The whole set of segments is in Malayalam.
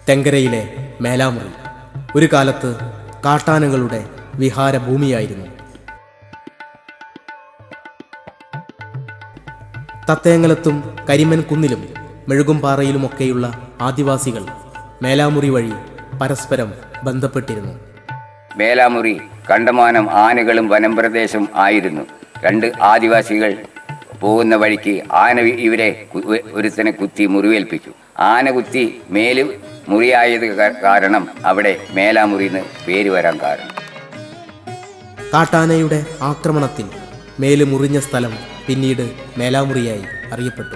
തെങ്കരയിലെ മേലാമുറി ഒരു കാലത്ത് കാട്ടാനകളുടെ വിഹാരഭൂമിയായിരുന്നു തത്തേങ്ങലത്തും കരിമൻ കുന്നിലും മെഴുകുംപാറയിലുമൊക്കെയുള്ള ആദിവാസികൾ മേലാമുറി വഴി പരസ്പരം ബന്ധപ്പെട്ടിരുന്നു മേലാമുറി കണ്ടമാനം ആനകളും വനംപ്രദേശം ആയിരുന്നു രണ്ട് ആദിവാസികൾ പോകുന്ന വഴിക്ക് ആന ഇവരെ കു- ഒരുത്തനെ കുത്തി മുറിവേൽപ്പിച്ചു ആന കുത്തി മേല് മുറിയായത് കാ- കാരണം അവിടെ മേലാമുറി എന്ന് പേര് വരാൻ കാരണം കാട്ടാനയുടെ ആക്രമണത്തിൽ മേല് മുറിഞ്ഞ സ്ഥലം പിന്നീട് മേലാമുറിയായി അറിയപ്പെട്ടു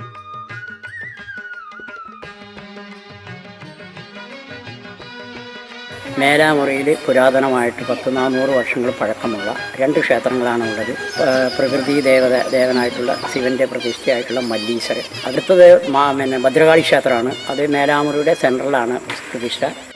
മേലാമുറിയിൽ പുരാതനമായിട്ട് പത്ത് നാനൂറ് വർഷങ്ങൾ പഴക്കമുള്ള രണ്ട് ക്ഷേത്രങ്ങളാണ് ഉള്ളത് ആ, പ്രകൃതി ദേവത ദേവനായിട്ടുള്ള ശിവന്റെ പ്രതിഷ്ഠയായിട്ടുള്ള മല്ലീശ്വരൻ അടുത്തത് മാ പിന്നെ ഭദ്രകാളി ക്ഷേത്രമാണ് അത് മേലാമുറിയുടെ സെൻട്രലാണ് പ്രതിഷ്ഠ